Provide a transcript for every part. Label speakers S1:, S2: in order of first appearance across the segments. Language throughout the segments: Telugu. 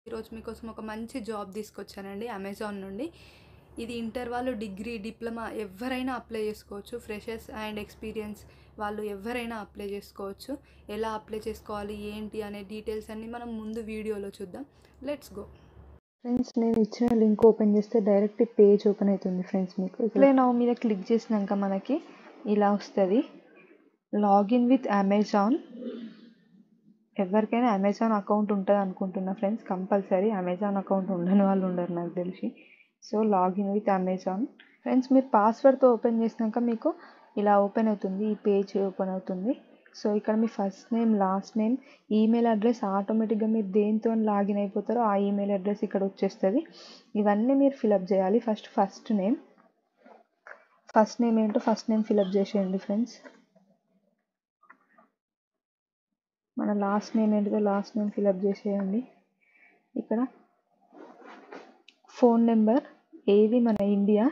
S1: ఈరోజు మీకోసం ఒక మంచి జాబ్ తీసుకొచ్చానండి అమెజాన్ నుండి ఇది ఇంటర్ వాళ్ళు డిగ్రీ డిప్లొమా ఎవరైనా అప్లై చేసుకోవచ్చు ఫ్రెషర్స్ అండ్ ఎక్స్పీరియన్స్ వాళ్ళు ఎవరైనా అప్లై చేసుకోవచ్చు ఎలా అప్లై చేసుకోవాలి ఏంటి అనే డీటెయిల్స్ అన్నీ మనం ముందు వీడియోలో చూద్దాం లెట్స్ గో
S2: ఫ్రెండ్స్ నేను ఇచ్చిన లింక్ ఓపెన్ చేస్తే డైరెక్ట్ పేజ్ ఓపెన్ అవుతుంది ఫ్రెండ్స్ మీకు ప్లే నౌ మీద క్లిక్ చేసినాక మనకి ఇలా వస్తుంది లాగిన్ విత్ అమెజాన్ ఎవరికైనా అమెజాన్ అకౌంట్ ఉంటుంది అనుకుంటున్నా ఫ్రెండ్స్ కంపల్సరీ అమెజాన్ అకౌంట్ ఉండని వాళ్ళు ఉండరు నాకు తెలిసి so login with Amazon friends మీరు పాస్వర్డ్తో ఓపెన్ చేసినాక మీకు ఇలా ఓపెన్ అవుతుంది ఈ పేజ్ ఓపెన్ అవుతుంది సో ఇక్కడ మీ first name last name email address ఆటోమేటిక్గా మీరు దేంతో లాగిన్ అయిపోతారో ఆ ఈమెయిల్ అడ్రస్ ఇక్కడ వచ్చేస్తుంది ఇవన్నీ మీరు ఫిలప్ చేయాలి first first name first name ఏంటో ఫస్ట్ నేమ్ ఫిలప్ చేసేయండి ఫ్రెండ్స్ మన లాస్ట్ నేమ్ ఏంటిదో లాస్ట్ నేమ్ ఫిలప్ చేసేయండి ఇక్కడ ఫోన్ నెంబర్ ఏది మన ఇండియా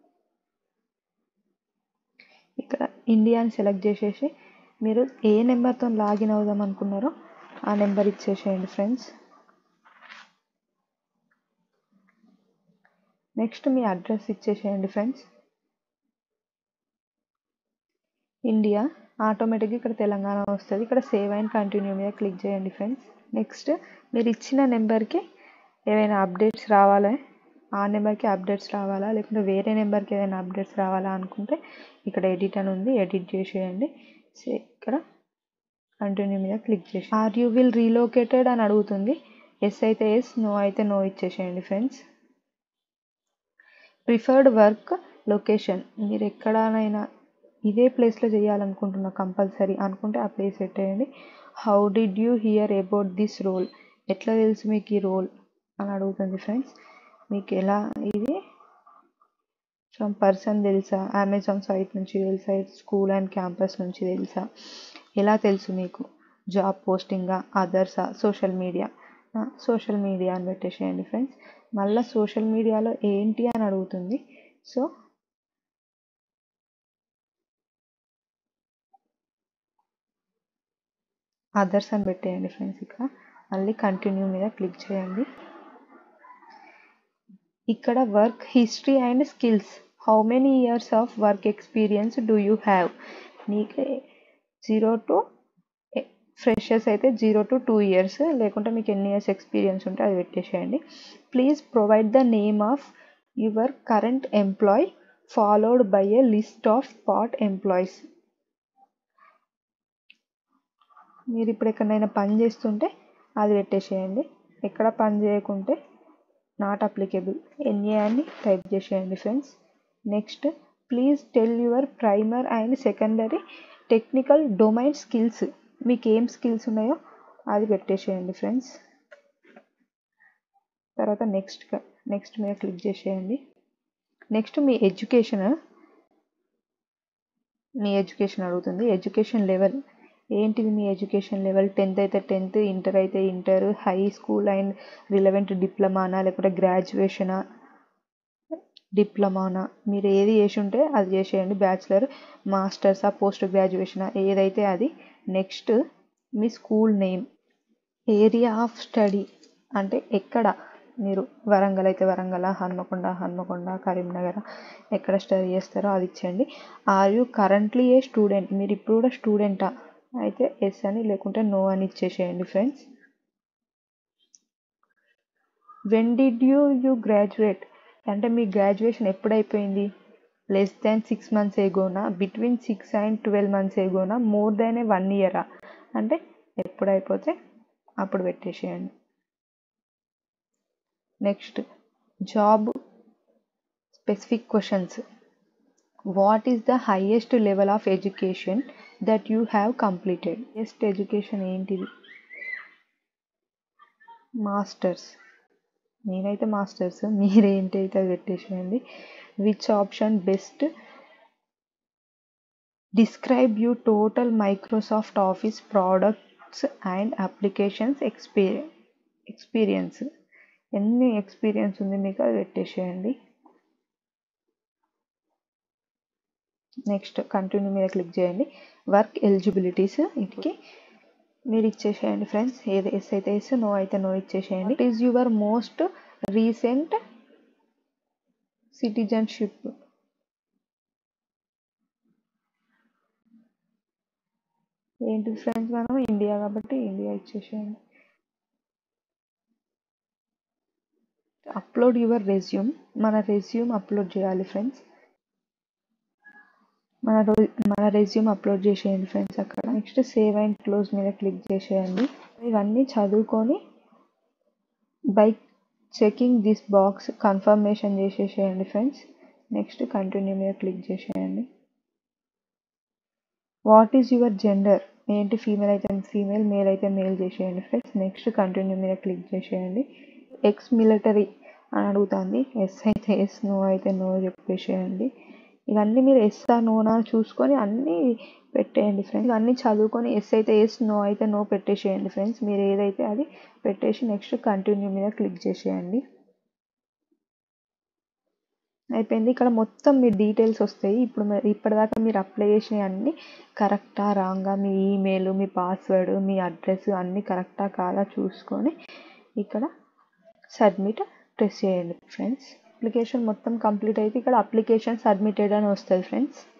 S2: ఇక్కడ ఇండియాని సెలెక్ట్ చేసేసి మీరు ఏ నెంబర్తో లాగిన్ అవుదాం అనుకున్నారో ఆ నెంబర్ ఇచ్చేసేయండి ఫ్రెండ్స్ నెక్స్ట్ మీ అడ్రస్ ఇచ్చేసేయండి ఫ్రెండ్స్ ఇండియా ఆటోమేటిక్గా ఇక్కడ తెలంగాణ వస్తుంది ఇక్కడ సేవ్ అండ్ కంటిన్యూ మీద క్లిక్ చేయండి ఫ్రెండ్స్ నెక్స్ట్ మీరు ఇచ్చిన నెంబర్కి ఏమైనా అప్డేట్స్ రావాలా ఆ నెంబర్కి అప్డేట్స్ రావాలా లేకుంటే వేరే నెంబర్కి ఏదైనా అప్డేట్స్ రావాలా అనుకుంటే ఇక్కడ ఎడిట్ అని ఉంది ఎడిట్ చేసేయండి ఇక్కడ కంటిన్యూ మీద క్లిక్ చేసి ఆర్ యూ విల్ రీలోకేటెడ్ అని అడుగుతుంది ఎస్ అయితే ఎస్ నో అయితే నో ఇచ్చేసేయండి ఫ్రెండ్స్ ప్రిఫర్డ్ వర్క్ లొకేషన్ మీరు ఎక్కడనైనా ఇదే ప్లేస్లో చేయాలనుకుంటున్నా కంపల్సరీ అనుకుంటే ఆ ప్లేస్ పెట్టేయండి how did you hear about this role ఎట్లా తెలుసు మీకు ఈ రోల్ అని అడుగుతుంది ఫ్రెండ్స్ మీకు ఎలా ఇది ఫ్రమ్ పర్సన్ తెలుసా అమెజాన్ సైట్ నుంచి తెలుసా స్కూల్ అండ్ క్యాంపస్ నుంచి తెలుసా ఎలా తెలుసు మీకు జాబ్ పోస్టింగా అదర్సా సోషల్ మీడియా సోషల్ మీడియా అని పెట్టేసేయండి ఫ్రెండ్స్ మళ్ళీ సోషల్ మీడియాలో ఏంటి అని అడుగుతుంది సో అదర్స్ అని పెట్టేయండి ఫ్రెండ్స్ ఇక్కడ మళ్ళీ కంటిన్యూ మీద క్లిక్ చేయండి ఇక్కడ work history and skills how many years of work experience do you have మీకు జీరో టు ఫ్రెషర్స్ అయితే జీరో టు టూ ఇయర్స్ లేకుంటే మీకు ఎన్ని ఇయర్స్ ఎక్స్పీరియన్స్ ఉంటే అది పెట్టేసేయండి please provide the name of your current employer followed by a list of spot employees మీరు ఇప్పుడు ఎక్కడైనా పని చేస్తుంటే అది పెట్టేసేయండి ఎక్కడ పని చేయకుంటే నాట్ అప్లికేబుల్ ఎన్ఏ అని టైప్ చేసేయండి friends next please tell your primary and secondary technical domain skills మీకు ఏం స్కిల్స్ ఉన్నాయో అది పెట్టేసేయండి ఫ్రెండ్స్ తర్వాత నెక్స్ట్ నెక్స్ట్ మీద క్లిక్ చేసేయండి నెక్స్ట్ మీ ఎడ్యుకేషన్ మీ ఎడ్యుకేషన్ అడుగుతుంది ఎడ్యుకేషన్ లెవెల్ ఏంటిది మీ ఎడ్యుకేషన్ లెవెల్ టెన్త్ అయితే టెన్త్ ఇంటర్ అయితే inter high school and relevant డిప్లొమానా లేకుంటే గ్రాడ్యుయేషనా డిప్లొమానా మీరు ఏది చేసి ఉంటే అది చేసేయండి బ్యాచిలర్ మాస్టర్సా పోస్ట్ గ్రాడ్యుయేషనా ఏదైతే అది నెక్స్ట్ మీ school name area of study అంటే ఎక్కడ మీరు వరంగల్ అయితే వరంగల్ హన్మకొండ హన్మకొండ కరీంనగర్ ఎక్కడ స్టడీ చేస్తారో అది ఇచ్చేయండి are you currently a student మీరు ఇప్పుడు కూడా స్టూడెంటా అయితే ఎస్ అని లేకుంటే నో అని ఇచ్చేసేయండి friends when did you you graduate అంటే మీ గ్రాడ్యుయేషన్ ఎప్పుడైపోయింది లెస్ దాన్ సిక్స్ మంత్స్ ఏగోనా between six and twelve months ఏగోనా మోర్ దాన్ ఏ వన్ ఇయరా అంటే ఎప్పుడైపోతే అప్పుడు పెట్టేసేయండి next job specific questions what is the highest level of education that you have completed highest education ఏంటిది మాస్టర్స్ నేనైతే మాస్టర్స్ మీరేంటి అయితే పెట్టేసేయండి which option best describe you total Microsoft Office products and applications ఎక్స్పీరియన్ experience ఎన్ని ఎక్స్పీరియన్స్ ఉంది మీకు అది పెట్టేసేయండి నెక్స్ట్ కంటిన్యూ మీద క్లిక్ చేయండి వర్క్ ఎలిజిబిలిటీస్ ఇంటికి మీరు ఇచ్చేసేయండి ఫ్రెండ్స్ ఏది ఎస్ అయితే ఎస్ నో అయితే నో ఇచ్చేసేయండి it is your most recent citizenship ఏంటి ఫ్రెండ్స్ మనం ఇండియా కాబట్టి ఇండియా ఇచ్చేసేయండి అప్లోడ్ యువర్ రెజ్యూమ్ మన రెజ్యూమ్ అప్లోడ్ చేయాలి ఫ్రెండ్స్ మన రో- మన రెజ్యూమ్ అప్లోడ్ చేసేయండి ఫ్రెండ్స్ అక్కడ నెక్స్ట్ సేవ్ అండ్ క్లోజ్ మీద క్లిక్ చేసేయండి ఇవన్నీ చదువుకొని by checking this box confirmation చేసేసేయండి ఫ్రెండ్స్ నెక్స్ట్ కంటిన్యూ మీద క్లిక్ చేసేయండి వాట్ ఈజ్ యువర్ జెండర్ ఏంటి ఫీమేల్ అయితే ఫీమేల్ మేల్ అయితే మేల్ చేసేయండి ఫ్రెండ్స్ నెక్స్ట్ కంటిన్యూ మీద క్లిక్ చేసేయండి ఎక్స్ మిలిటరీ అని అడుగుతుంది ఎస్ అయితే ఎస్ నో అయితే నో చెప్పేసేయండి ఇవన్నీ మీరు ఎస్ ఆ నోనా చూసుకొని అన్నీ పెట్టేయండి ఫ్రెండ్స్ ఇవన్నీ చదువుకొని ఎస్ అయితే ఎస్ నో అయితే నో పెట్టేసేయండి ఫ్రెండ్స్ మీరు ఏదైతే అది పెట్టేసి నెక్స్ట్ కంటిన్యూ మీద క్లిక్ చేసేయండి అయిపోయింది ఇక్కడ మొత్తం మీ డీటెయిల్స్ వస్తాయి ఇప్పుడు మరి ఇప్పటిదాకా మీరు అప్లై చేసినవి అన్నీ కరెక్టా రాంగా మీ ఈమెయిల్ మీ పాస్వర్డ్ మీ అడ్రస్ అన్నీ కరెక్టా కాదా చూసుకొని ఇక్కడ సబ్మిట్ ప్రెస్ చేయండి ఫ్రెండ్స్ అప్లికేషన్ మొత్తం కంప్లీట్ అయితే ఇక్కడ అప్లికేషన్ సబ్మిటెడ్ అని వస్తుంది ఫ్రెండ్స్